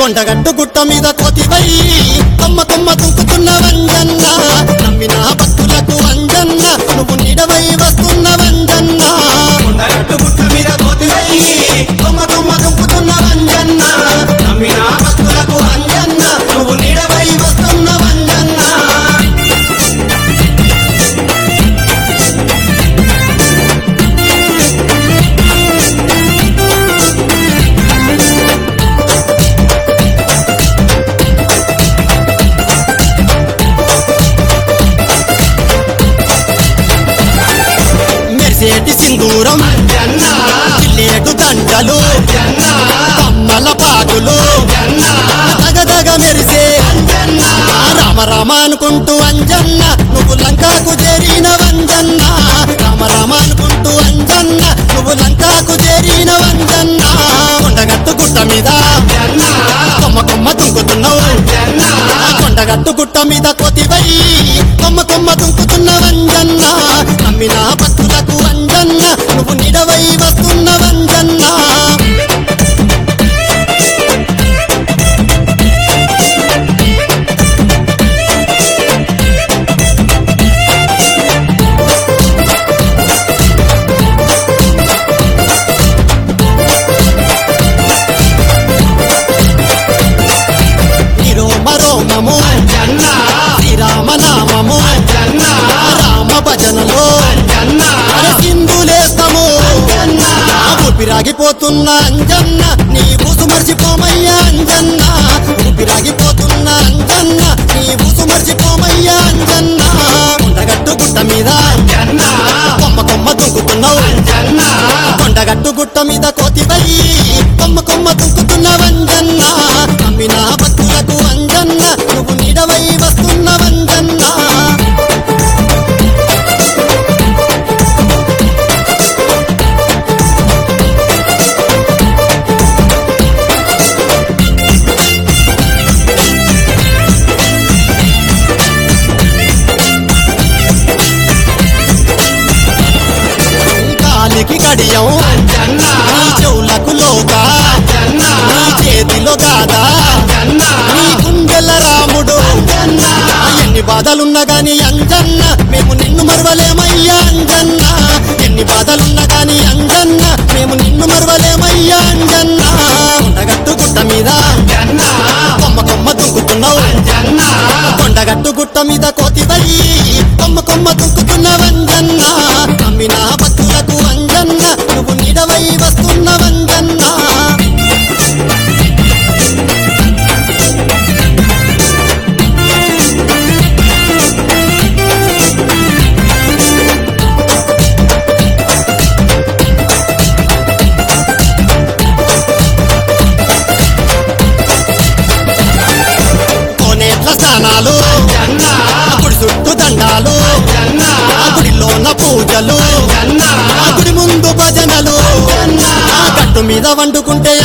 కొండగట్టు గుట్ట మీద కోతివై కొమ్మ కొమ్మ దూకుతున్న వంజన్న నమ్మిన భక్తులకు వంజన్న నువ్వు నిడవై వస్తున్న వంజన్న కొండగట్టు గుట్ట మీద కోతివై కొమ్మ కొమ్మ దుంకుతున్న వంజన్న నమ్మిన భక్తులకు అంజన్న నువ్వు నీడవై వస్తున్న వంజన్న మెరిసేటి సింధూరం అంజన్న చిల్లేటు దండలు అంజన్న కమ్మల పాకులు అంజన్న దగదగ మెరిసే అంజన్న రామ రామ అనుకుంటూ అంజన్న నువ్వు లంకాకు చేరిన వంజన్న రామ రామ అనుకుంటూ అంజన్న నువ్వు లంకాకు చేరిన వంజన్న కొండగట్టు గుట్ట మీద అంజన్న కొమ్మ కొమ్మ తుంకుతున్నావు అంజన్న కొండగట్టు గుట్ట మీద కోతివై కొమ్మ కొమ్మ తుంకుతున్న వంజన్న నమ్మిన భక్తులకు వంజన్న నువ్వు నిడవై వస్తున్న వంజన్న నిరోమ రోమము అంజన్న శ్రీరామ నామము అంజన్న రామ భజనలో అంజన్న సింధులేస్తాము ఊపిరాగిపోతున్న అంజన్న నీ బూసు మర్చిపోమయ్యా అంజన్న ఊపిరాగిపోతున్న అంజన్న నీ బూసు మర్చిపోమయ్యా అంజన్న కొండగట్టు గుట్ట మీద అంజన్న కొమ్మ కొమ్మ దుంకుతున్నావు అంజన్న కొండగట్టు గుట్ట మీద కోతివై కొమ్మ కొమ్మ దుంకుతున్న వంజన్న నమ్మిన భక్తులకు వంజన్న నువ్వు నిడవై వస్తున్న వంజన్న కాలికి కడియం అంజన్న నీ చెవులకు లోక అంజన్న నీ చేతిలో గాదా అంజన్న నీ గుండెల రాముడు ఎన్ని బాధలున్నా గాని అంజన్న మేము నిన్ను మరవలేమయ్యా అంజన్న ఎన్ని బాధలున్నా గాని అంజన్న మేము నిన్ను మరవలేమయ్యా అంజన్న కొండగట్టు గుట్ట మీద అంజన్న కొమ్మ కొమ్మ దుంకుతున్నావు అంజన్న కొండగట్టు గుట్ట మీద కోతివై కొమ్మ కొమ్మ దుంకుతున్న వంజన్న నమ్మిన భక్తులకు వంజన్న నువ్వు నిడవై వస్తున్న వంజన్న కోనేట్ల స్నానాలు అంజన్న గుడి చుట్టూ దండాలు అంజన్న గుడిలోన పూజలు అంజన్న గుడి ముందు భజనలు ఆ గట్టు మీద వండుకుంటే